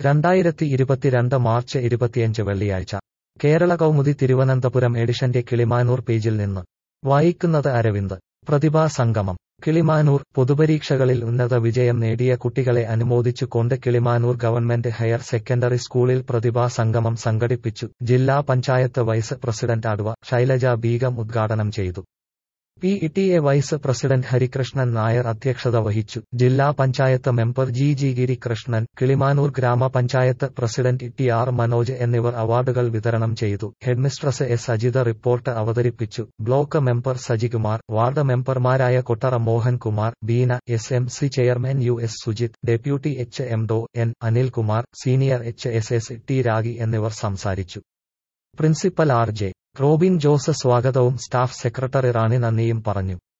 രണ്ടായിരത്തി ഇരുപത്തിരണ്ട് മാർച്ച് ഇരുപത്തിയഞ്ച് വെള്ളിയാഴ്ച കേരള കൗമുദി തിരുവനന്തപുരം എഡിഷന്റെ കിളിമാനൂർ പേജിൽ നിന്ന് വായിക്കുന്നത് അരവിന്ദ് പ്രതിഭാ സംഗമം കിളിമാനൂർ പൊതുപരീക്ഷകളിൽ ഉന്നത വിജയം നേടിയ കുട്ടികളെ അനുമോദിച്ചു കൊണ്ട് കിളിമാനൂർ ഗവൺമെന്റ് ഹയർ സെക്കൻഡറി സ്കൂളിൽ പ്രതിഭാ സംഗമം സംഘടിപ്പിച്ചു ജില്ലാ പഞ്ചായത്ത് വൈസ് പ്രസിഡന്റ് അഡ്വ ശൈലജ ബീഗം ഉദ്ഘാടനം ചെയ്തു P T A vice president Harikrishnan Nair അധ്യക്ഷത വഹിച്ചു ജില്ലാ panchayat member G G Girikrishnan Kilimanoor ഗ്രാമപഞ്ചായത്ത് പ്രസിഡന്റ് ടി ആർ മനോജ് എന്നിവർ അവാർഡുകൾ വിതരണം ചെയ്തു ഹെഡ്മിസ്ട്രസ് എസ് അജിത റിപ്പോർട്ട് അവതരിപ്പിച്ചു ബ്ലോക്ക് മെമ്പർ സജികുമാർ വാർഡ് മെമ്പർമാരായ Kottara Mohankumar Beena S M C chairman U S Sujith deputy H M ഡോ N Anilkumar senior H S S T Ragi എന്നിവർ സംസാരിച്ചു principal R J Robin Jose സ്വാഗതവും സ്റ്റാഫ് സെക്രട്ടറി റാണി നന്ദിയും പറഞ്ഞു